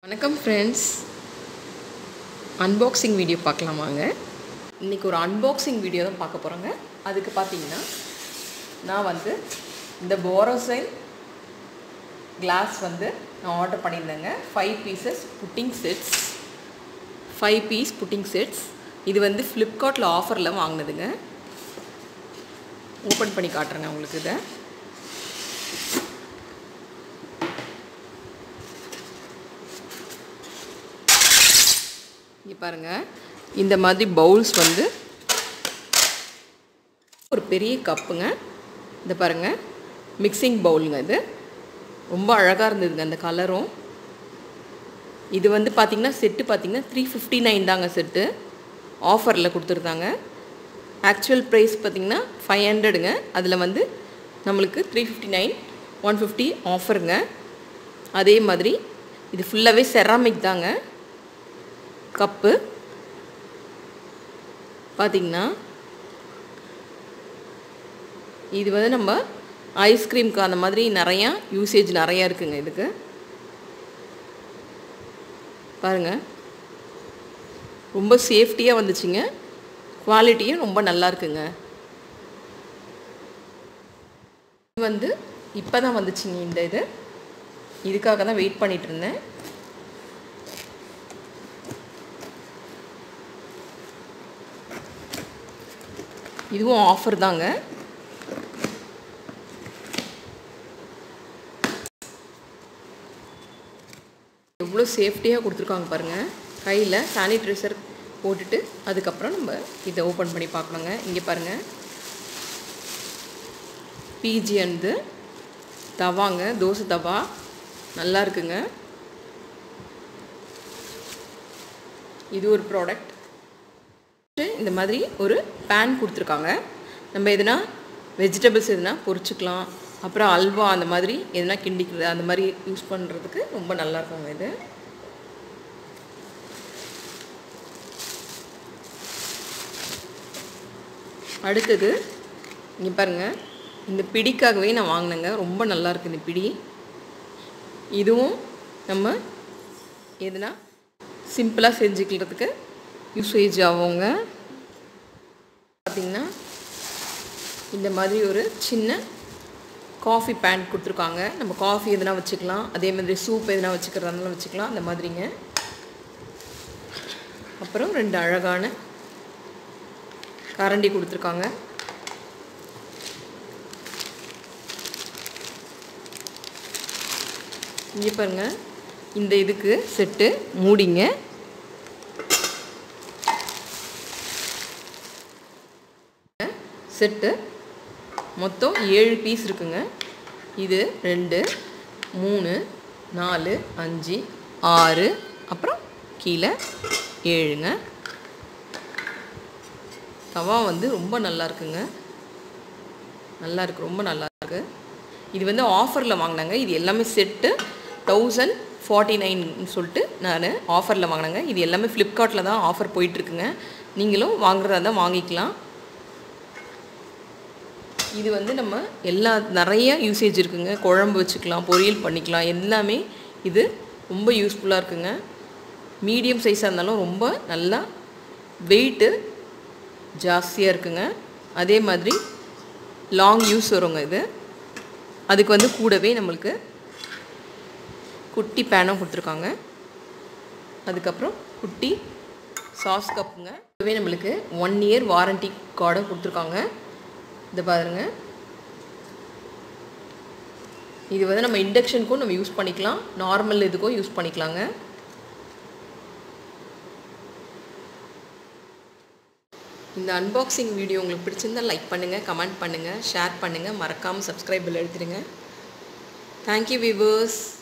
வணக்கம் friends unboxing video பார்க்கலாம் வாங்க இன்றைக்கி ஒரு அன்பாக்சிங் வீடியோ தான் பார்க்க போகிறோங்க அதுக்கு பார்த்தீங்கன்னா நான் வந்து இந்த போரோசைல் கிளாஸ் வந்து நான் ஆர்டர் பண்ணியிருந்தேங்க five pieces pudding sets five piece pudding sets இது வந்து ஃப்ளிப்கார்ட்டில் ஆஃபரில் வாங்கினதுங்க ஓப்பன் பண்ணி காட்டுறேங்க உங்களுக்கு இதை இங்கே பாருங்கள் இந்த மாதிரி பவுல்ஸ் வந்து ஒரு பெரிய கப்புங்க இந்த பாருங்கள் மிக்சிங் பவுலுங்க இது ரொம்ப அழகாக இருந்ததுங்க அந்த கலரும் இது வந்து பார்த்திங்கன்னா செட்டு பார்த்திங்கன்னா த்ரீ ஃபிஃப்டி நைன் தாங்க செட்டு ஆஃபரில் கொடுத்துருந்தாங்க ஆக்சுவல் ப்ரைஸ் பார்த்திங்கன்னா ஃபைவ் ஹண்ட்ரடுங்க அதில் வந்து நம்மளுக்கு three fifty nine one fifty ஆஃபருங்க அதே மாதிரி இது ஃபுல்லாகவே செராமிக் தாங்க கப்பு பார்த்திங்கன்னா இது வந்து நம்ம ஐஸ்கிரீம்க்கு அந்த மாதிரி நிறையா யூசேஜ் நிறையா இருக்குங்க இதுக்கு பாருங்கள் ரொம்ப சேஃப்டியாக வந்துச்சுங்க குவாலிட்டியும் ரொம்ப நல்லா இருக்குங்க இது வந்து இப்போ தான் வந்துச்சுங்க இந்த இது இதுக்காக தான் வெயிட் பண்ணிகிட்டு இருந்தேன் இதுவும் ஆஃபர் தாங்க எவ்வளோ சேஃப்டியாக கொடுத்துருக்காங்க பாருங்கள் கையில் சானிடைசர் போட்டுட்டு அதுக்கப்புறம் நம்ம இதை ஓப்பன் பண்ணி பார்க்கணுங்க இங்கே பாருங்கள் பிஜி வந்து தவாங்க தோசை தவா நல்லா இருக்குங்க இது ஒரு ப்ராடக்ட் இந்த மாதிரி ஒரு பேன் கொடுத்துருக்காங்க நம்ம எதுனா வெஜிடபிள்ஸ் எதுனா பொரிச்சுக்கலாம் அப்புறம் அல்வா அந்த மாதிரி எதுனா கிண்டிக்கிறது அந்த மாதிரி யூஸ் பண்ணுறதுக்கு ரொம்ப நல்லா இருக்குங்க இது அடுத்தது இங்கே பாருங்கள் இந்த பிடிக்காகவே நான் வாங்கினேங்க ரொம்ப நல்லா இருக்குது இந்த பிடி இதுவும் நம்ம எதுனா சிம்பிளாக செஞ்சுக்கிறதுக்கு யூசேஜ் ஆகுங்க பார்த்திங்கன்னா இந்த மாதிரி ஒரு சின்ன காஃபி பேன் கொடுத்துருக்காங்க நம்ம காஃபி எதுனா வச்சுக்கலாம் அதே மாதிரி சூப் எதுனா வச்சுக்கிறதாலும் வச்சுக்கலாம் அந்த மாதிரிங்க அப்புறம் ரெண்டு அழகான கரண்டி கொடுத்துருக்காங்க இங்கே பாருங்க இந்த இதுக்கு செட்டு மூடிங்க செட்டு மொத்தம் ஏழு பீஸ் இருக்குங்க இது ரெண்டு மூணு நாலு அஞ்சு ஆறு அப்புறம் கீழே ஏழுங்க தவா வந்து ரொம்ப நல்லா இருக்குங்க நல்லா இருக்கு ரொம்ப நல்லா இருக்கு இது வந்து ஆஃபரில் வாங்கினாங்க இது எல்லாமே செட்டு தௌசண்ட் ஃபார்ட்டி நைன் சொல்லிட்டு நான் ஆஃபரில் வாங்கினாங்க இது எல்லாமே ஃப்ளிப்கார்ட்டில் தான் ஆஃபர் போயிட்டுருக்குங்க நீங்களும் வாங்குறதா தான் வாங்கிக்கலாம் இது வந்து நம்ம எல்லா நிறைய யூசேஜ் இருக்குங்க குழம்பு வச்சுக்கலாம் பொரியல் பண்ணிக்கலாம் எல்லாமே இது ரொம்ப யூஸ்ஃபுல்லாக இருக்குங்க மீடியம் சைஸாக இருந்தாலும் ரொம்ப நல்லா வெயிட்டு ஜாஸ்தியாக இருக்குங்க அதே மாதிரி லாங் யூஸ் வருங்க இது அதுக்கு வந்து கூடவே நம்மளுக்கு குட்டி பேனும் கொடுத்துருக்காங்க அதுக்கப்புறம் குட்டி சாஸ் கப்புங்க கூடவே நம்மளுக்கு ஒன் இயர் வாரண்டி கார்டும் கொடுத்துருக்காங்க இந்த பாருங்க இது வந்து நம்ம இண்டக்ஷனுக்கும் நம்ம யூஸ் பண்ணிக்கலாம் நார்மல் இதுக்கும் யூஸ் பண்ணிக்கலாங்க இந்த அன்பாக்சிங் வீடியோ உங்களுக்கு பிடிச்சிருந்தால் லைக் பண்ணுங்கள் கமெண்ட் பண்ணுங்கள் ஷேர் பண்ணுங்கள் மறக்காமல் சப்ஸ்கிரைபில் எழுதிடுங்க தேங்க்யூ விவர்ஸ்